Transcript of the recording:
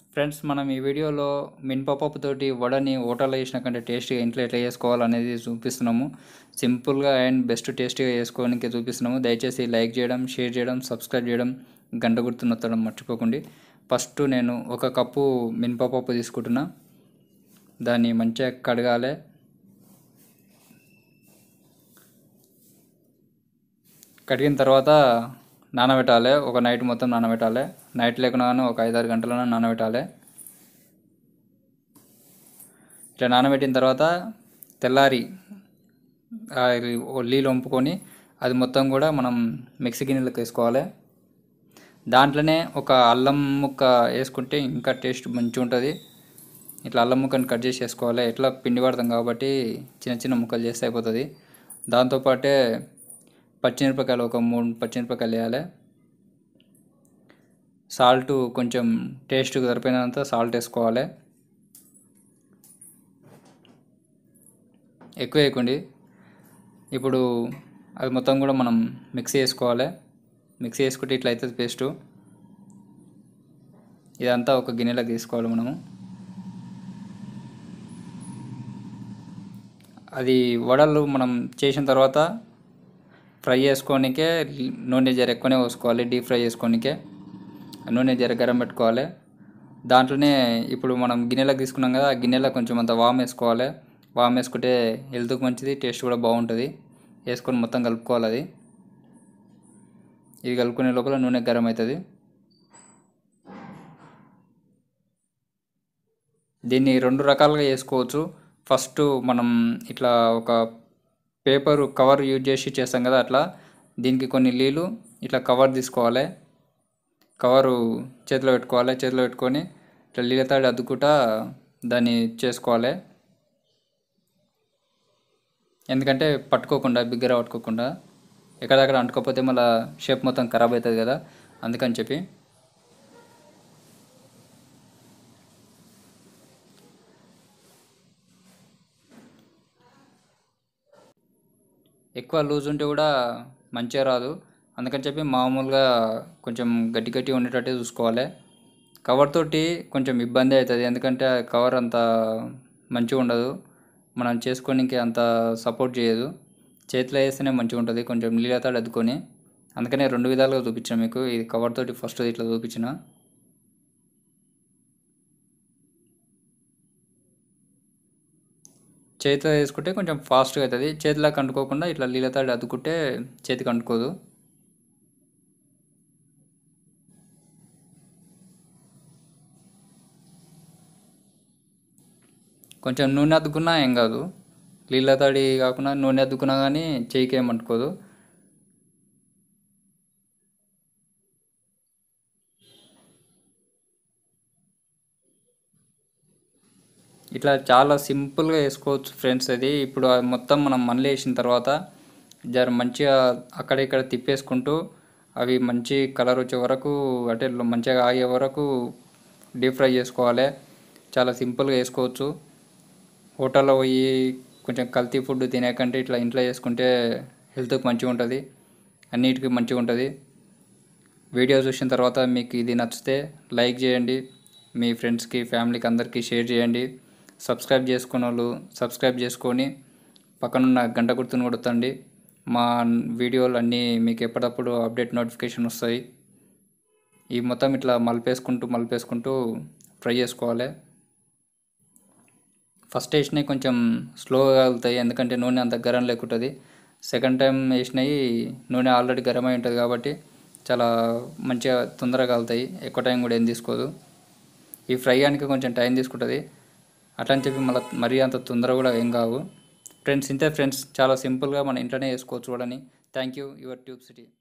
friends మనం ఈ వీడియోలో మినపప్పు తోటి వడని హోటల్లో చేసిన కంటే టేస్టీగా ఇంట్లో ఎట్లా చేసుకోవాలనేది చూపిస్తున్నాము సింపుల్గా అండ్ బెస్ట్ టేస్టీగా చేసుకోవడానికి చూపిస్తున్నాము దయచేసి లైక్ చేయడం షేర్ చేయడం సబ్స్క్రైబ్ చేయడం గంట గుర్తు నొత్తడం మర్చిపోకండి ఫస్ట్ నేను ఒక కప్పు మినపప్పు తీసుకుంటున్నా దాన్ని మంచిగా కడగాలి కడిగిన తర్వాత నానబెట్టాలి ఒక నైట్ మొత్తం నానబెట్టాలి నైట్ లేకున్నా కానీ ఒక ఐదారు గంటలైనా నానబెట్టాలి ఇట్లా నానబెట్టిన తర్వాత తెల్లారి ఆ నీళ్ళు వంపుకొని అది మొత్తం కూడా మనం మిక్సీ గిన్నెలకు వేసుకోవాలి దాంట్లోనే ఒక అల్లం ముక్క వేసుకుంటే ఇంకా టేస్ట్ మంచిగా ఉంటుంది ఇట్లా అల్లం ముక్కని కట్ చేసి వేసుకోవాలి ఎట్లా పిండి పడతాం కాబట్టి చిన్న చిన్న ముక్కలు చేస్తే అయిపోతుంది దాంతోపాటే పచ్చిమిరపకాయలు ఒక మూడు పచ్చిమిరపకాయలు వేయాలి సాల్ట్ కొంచెం టేస్ట్కి సరిపోయినంత సాల్ట్ వేసుకోవాలి ఎక్కువ వేయకండి ఇప్పుడు అది మొత్తం కూడా మనం మిక్సీ వేసుకోవాలి మిక్సీ వేసుకుంటే ఇట్లా అవుతుంది పేస్టు ఇదంతా ఒక గిన్నెలోకి తీసుకోవాలి మనము అది వడలు మనం చేసిన తర్వాత ఫ్రై చేసుకోనికే నూనె జర ఎక్కువనే పోసుకోవాలి డీప్ ఫ్రై చేసుకోనికే నూనె జర గరం పెట్టుకోవాలి దాంట్లోనే ఇప్పుడు మనం గిన్నెలకు తీసుకున్నాం కదా ఆ గిన్నెలో కొంచెం అంత వామ్ వేసుకోవాలి వామ్ వేసుకుంటే హెల్త్కి మంచిది టేస్ట్ కూడా బాగుంటుంది వేసుకొని మొత్తం కలుపుకోవాలి అది ఇది కలుపుకునే లోపల నూనె గరం అవుతుంది దీన్ని రెండు రకాలుగా చేసుకోవచ్చు ఫస్ట్ మనం ఇట్లా ఒక పేపర్ కవర్ యూజ్ చేసి చేస్తాం కదా అట్లా దీనికి కొన్ని నీళ్ళు ఇట్లా కవర్ తీసుకోవాలి కవరు చేతిలో పెట్టుకోవాలి చేతిలో పెట్టుకొని ఇట్లా నీళ్ళతాడి అద్దుకుంటా దాన్ని చేసుకోవాలి ఎందుకంటే పట్టుకోకుండా బిగ్గర పట్టుకోకుండా ఎక్కడక్కడ అంటుకోకపోతే మళ్ళీ షేప్ మొత్తం ఖరాబ్ అవుతుంది కదా అందుకని చెప్పి ఎక్కువ లూజ్ ఉంటే కూడా మంచిగా రాదు అందుకని చెప్పి మామూలుగా కొంచెం గట్టి గట్టి ఉండేటట్టే చూసుకోవాలి కవర్ తోటి కొంచెం ఇబ్బంది అవుతుంది ఎందుకంటే ఆ కవర్ అంత మంచిగా ఉండదు మనం చేసుకోనికి అంత సపోర్ట్ చేయదు చేతిలో వేస్తేనే మంచిగా ఉంటుంది కొంచెం నీళ్ళతో అద్దుకొని అందుకనే రెండు విధాలుగా చూపించిన మీకు ఇది కవర్ తోటి ఫస్ట్ ఇట్లా చూపించిన చేతిలో వేసుకుంటే కొంచెం ఫాస్ట్గా అవుతుంది చేతిలోకి అంటుకోకుండా ఇట్లా నీళ్ళతో అద్దుకుంటే చేతికి అంటుకోదు కొంచెం నూనె అద్దుకున్నా ఏం కాదు నీళ్ళ తడి కాకుండా నూనె అద్దుకున్నా కానీ చేయికి ఏమంటుకోదు ఇట్లా చాలా సింపుల్గా వేసుకోవచ్చు ఫ్రెండ్స్ అది ఇప్పుడు అది మొత్తం మనం మళ్ళీ వేసిన తర్వాత జర మంచిగా అక్కడ ఇక్కడ తిప్పేసుకుంటూ అవి మంచి కలర్ వచ్చే వరకు అంటే మంచిగా ఆగే వరకు డీప్ ఫ్రై చేసుకోవాలి చాలా సింపుల్గా వేసుకోవచ్చు హోటల్లో పోయి కొంచెం కల్తీ ఫుడ్ తినే కంటే ఇట్లా ఇంట్లో చేసుకుంటే హెల్త్కి మంచిగా ఉంటుంది అన్నిటికీ మంచిగా ఉంటుంది వీడియో చూసిన తర్వాత మీకు ఇది నచ్చితే లైక్ చేయండి మీ ఫ్రెండ్స్కి ఫ్యామిలీకి అందరికీ షేర్ చేయండి సబ్స్క్రైబ్ చేసుకున్న వాళ్ళు సబ్స్క్రైబ్ చేసుకొని పక్కనున్న గంట గుర్తును కొడుతండి మా వీడియోలు అన్నీ మీకు ఎప్పటికప్పుడు అప్డేట్ నోటిఫికేషన్ వస్తాయి ఈ మొత్తం ఇట్లా మలిపేసుకుంటూ మలిపేసుకుంటూ ఫ్రై చేసుకోవాలి ఫస్ట్ వేసినవి కొంచెం స్లోగా కాలుతాయి ఎందుకంటే నూనె అంత గరం లేకుంటుంది సెకండ్ టైం వేసినవి నూనె ఆల్రెడీ గరమై ఉంటుంది కాబట్టి చాలా మంచిగా తొందరగా కాలుతాయి ఎక్కువ టైం కూడా ఏం తీసుకోదు ఈ ఫ్రై అనికి కొంచెం టైం తీసుకుంటుంది అట్లా అని చెప్పి మళ్ళీ మరీ అంత తొందర కూడా ఏం కావు ఫ్రెండ్స్ ఇంతే ఫ్రెండ్స్ చాలా సింపుల్గా మన ఇంట్లోనే వేసుకోవచ్చు చూడని thank you your tube city